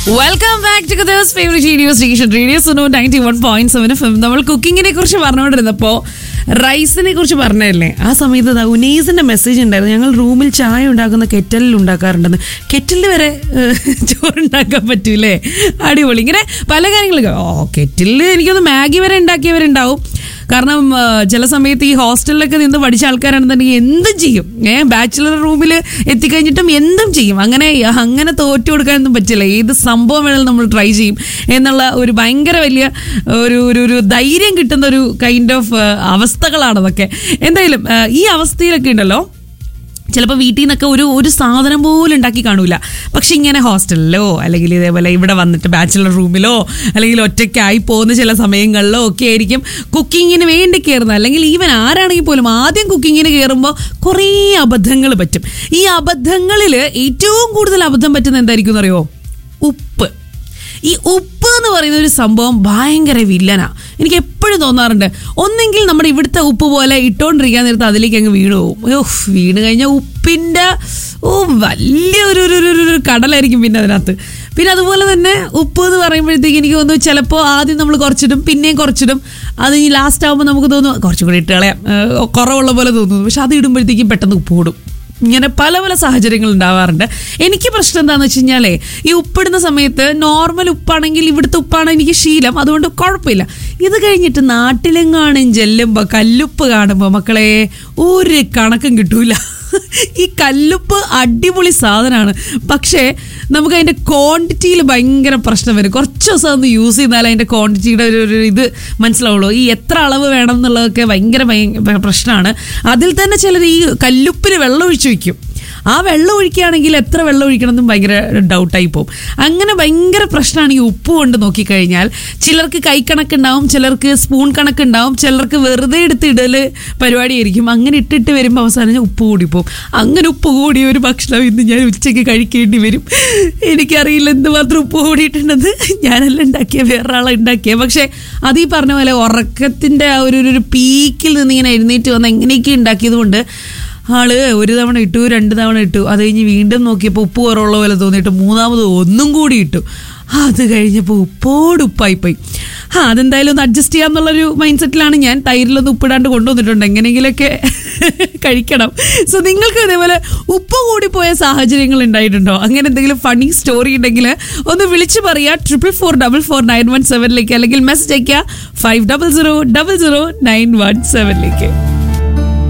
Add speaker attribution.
Speaker 1: welcome back to കദേഴ്സ് favourite radio station radio Suno ninety one point seven F നമ്മൾ കുക്കിങ്ങിനെ കുറിച്ച് പറഞ്ഞുകൊണ്ടിരുന്നപ്പോൾ റൈസിനെ കുറിച്ച് പറഞ്ഞതല്ലേ ആ സമയത്ത് ദാ ഉനീസിന്റെ മെസ്സേജ് ഉണ്ടായിരുന്നു ഞങ്ങൾ റൂമിൽ ചായ ഉണ്ടാക്കുന്ന കെറ്റലിൽ ഉണ്ടാക്കാറുണ്ടെന്ന് കെറ്റലിൽ വരെ ഏഹ്, ചോറുണ്ടാക്കാൻ പറ്റൂലേ അടിപൊളി ഇങ്ങനെ പല കാര്യങ്ങളും ഓ കെറ്റലിൽ എനിക്കൊന്ന് മാഗി വരെ ഉണ്ടാക്കിയവരുണ്ടാവും കാരണം ആ, ചില സമയത്ത് ഈ ഹോസ്റ്റലിലൊക്കെ നിന്ന് പഠിച്ച ആൾക്കാരാണെന്നുണ്ടെങ്കിൽ എന്തും ചെയ്യും ഏ ബാച്ചിലർ റൂമിൽ എത്തിക്കഴിഞ്ഞിട്ടും എന്തും ചെയ്യും അങ്ങനെ അങ്ങനെ തോറ്റു കൊടുക്കാനൊന്നും പറ്റില്ല ഏത് സംഭവം വേണമെങ്കിലും നമ്മൾ ട്രൈ ചെയ്യും എന്നുള്ള ഒരു ഭയങ്കര വലിയ ഒരു ഒരു ഒരു ധൈര്യം കിട്ടുന്ന ഒരു കൈൻഡ് ഓഫ് അവസ്ഥകളാണ് അതൊക്കെ എന്തായാലും ആ, ഈ അവസ്ഥയിലൊക്കെ ഉണ്ടല്ലോ ചിലപ്പോൾ വീട്ടിൽ നിന്നൊക്കെ ഒരു ഒരു സാധനം പോലും ഉണ്ടാക്കി കാണൂല പക്ഷെ ഇങ്ങനെ ഹോസ്റ്റലിലോ അല്ലെങ്കിൽ ഇതേപോലെ ഇവിടെ വന്നിട്ട് ബാച്ചിലർ റൂമിലോ അല്ലെങ്കിൽ ഒറ്റയ്ക്കായി പോകുന്ന ചില സമയങ്ങളിലോ ഒക്കെ ആയിരിക്കും കുക്കിങ്ങിന് വേണ്ടി കയറുന്നത് അല്ലെങ്കിൽ ഈവൻ ആരാണെങ്കിൽ പോലും ആദ്യം കുക്കിങ്ങിന് കയറുമ്പോൾ കുറേ അബദ്ധങ്ങൾ പറ്റും ഈ അബദ്ധങ്ങളിൽ ഏറ്റവും കൂടുതൽ അബദ്ധം പറ്റുന്ന എന്തായിരിക്കും എന്നറിയോ ഉപ്പ് ഈ ഉപ്പ് എന്ന് പറയുന്ന ഒരു സംഭവം ഭയങ്കര വില്ലനാ എനിക്ക് എപ്പോഴും തോന്നാറുണ്ട് ഒന്നെങ്കിൽ നമ്മുടെ ഇവിടുത്തെ ഉപ്പ് പോലെ ഇട്ടോണ്ടിരിക്കാൻ നേരത്ത് അതിലേക്ക് അങ്ങ് വീണ് പോകും ഓഹ് വീണ് കഴിഞ്ഞാൽ ഉപ്പിൻ്റെ ഓ വലിയ ഒരു ഒരു ഒരു- ഒരു കടലായിരിക്കും പിന്നെ അതിനകത്ത് പിന്നെ അതുപോലെ തന്നെ ഉപ്പ് എന്ന് പറയുമ്പോഴത്തേക്ക് എനിക്ക് തോന്നുന്നു ചിലപ്പോൾ ആദ്യം നമ്മൾ കുറച്ചിടും പിന്നെയും കുറച്ചിടും അത് ഈ ലാസ്റ്റ് ആകുമ്പോൾ നമുക്ക് തോന്നും കുറച്ചും കൂടി ഇട്ട് കളയാം ഏഹ് കുറവുള്ള പോലെ തോന്നുന്നു പക്ഷെ അത് ഇടുമ്പോഴത്തേക്കും പെട്ടെന്ന് ഉപ്പ് കൂടും ഇങ്ങനെ പല പല സാഹചര്യങ്ങൾ ഉണ്ടാവാറുണ്ട് എനിക്ക് പ്രശ്നം എന്താണെന്ന് വെച്ച് കഴിഞ്ഞാലേ ഈ ഉപ്പിടുന്ന സമയത്ത് നോർമൽ ഉപ്പാണെങ്കിൽ ഇവിടുത്തെ ഉപ്പാണ് എനിക്ക് ശീലം അതുകൊണ്ട് കുഴപ്പമില്ല ഇത് കഴിഞ്ഞിട്ട് നാട്ടിലെങ്ങാനും ചെല്ലുമ്പോൾ കല്ലുപ്പ് കാണുമ്പോൾ മക്കളെ ഒരു കണക്കും കിട്ടൂല ഈ കല്ലുപ്പ് അടിപൊളി സാധനമാണ് പക്ഷേ നമുക്ക് അതിൻ്റെ ക്വാണ്ടിറ്റിയിൽ ഭയങ്കര പ്രശ്നം വരും കുറച്ച് ദിവസം ഒന്ന് യൂസ് ചെയ്താൽ അതിൻ്റെ ക്വാണ്ടിറ്റിയുടെ ഒരു ഒരു ഇത് മനസ്സിലാവുള്ളൂ ഈ എത്ര അളവ് വേണം എന്നുള്ളതൊക്കെ ഭയങ്കര ഭയ- പ്രശ്നമാണ് അതിൽ തന്നെ ചിലർ ഈ കല്ലുപ്പിൽ വെള്ളം ഒഴിച്ച് വയ്ക്കും ആ വെള്ളം ഒഴിക്കുകയാണെങ്കിൽ എത്ര വെള്ളം ഒഴിക്കണമെന്നും ഭയങ്കര ഡൗട്ടായി പോകും അങ്ങനെ ഭയങ്കര പ്രശ്നമാണ് ഈ ഉപ്പ് കൊണ്ട് നോക്കിക്കഴിഞ്ഞാൽ ചിലർക്ക് കൈ കണക്കുണ്ടാവും ചിലർക്ക് സ്പൂൺ കണക്കുണ്ടാവും ചിലർക്ക് വെറുതെ എടുത്ത് ഇടല് പരിപാടിയായിരിക്കും അങ്ങനെ ഇട്ടിട്ട് വരുമ്പോൾ അവസാനം ഞാൻ ഉപ്പ് കൂടിപ്പോവും അങ്ങനെ ഉപ്പ് കൂടിയ ഒരു ഭക്ഷണം ഇന്ന് ഞാൻ ഉച്ചയ്ക്ക് കഴിക്കേണ്ടി വരും എനിക്കറിയില്ല എന്തുമാത്രം ഉപ്പ് കൂടിയിട്ടുണ്ടെന്ന് ഞാനല്ല ഉണ്ടാക്കിയ വേറൊരാളെ ഉണ്ടാക്കിയ പക്ഷേ അത് ഈ പറഞ്ഞ പോലെ ഉറക്കത്തിൻ്റെ ആ ഒരു ഒരു പീക്കിൽ നിന്ന് ഇങ്ങനെ എഴുന്നേറ്റ് വന്ന് എങ്ങനെയൊക്കെ ഉണ്ടാക്കിയത് കൊണ്ട് ആള് ഒരു തവണ ഇട്ടു രണ്ട് തവണ ഇട്ടു അത് കഴിഞ്ഞ് വീണ്ടും നോക്കിയപ്പോൾ ഉപ്പ് കുറവുള്ള പോലെ തോന്നിയിട്ട് മൂന്നാമത് ഒന്നും കൂടി ഇട്ടു അത് കഴിഞ്ഞപ്പോൾ ഉപ്പോട് ഉപ്പായിപ്പോയി ആ അതെന്തായാലും ഒന്ന് അഡ്ജസ്റ്റ് ചെയ്യാന്നുള്ളൊരു മൈൻഡ് സെറ്റിലാണ് ഞാൻ തൈരിലൊന്നും ഉപ്പിടാണ്ട് കൊണ്ടുവന്നിട്ടുണ്ട് എങ്ങനെയെങ്കിലൊക്കെ കഴിക്കണം സോ നിങ്ങൾക്ക് ഇതേപോലെ ഉപ്പ് കൂടിപ്പോയ സാഹചര്യങ്ങൾ ഉണ്ടായിട്ടുണ്ടോ അങ്ങനെ എന്തെങ്കിലും ഫണി സ്റ്റോറി ഉണ്ടെങ്കിൽ ഒന്ന് വിളിച്ചു പറയുക triple four double four nine one സെവനിലേക്ക് അല്ലെങ്കിൽ മെസ്സേജ് അയക്കുക five double zero double zero nine one സെവനിലേക്ക്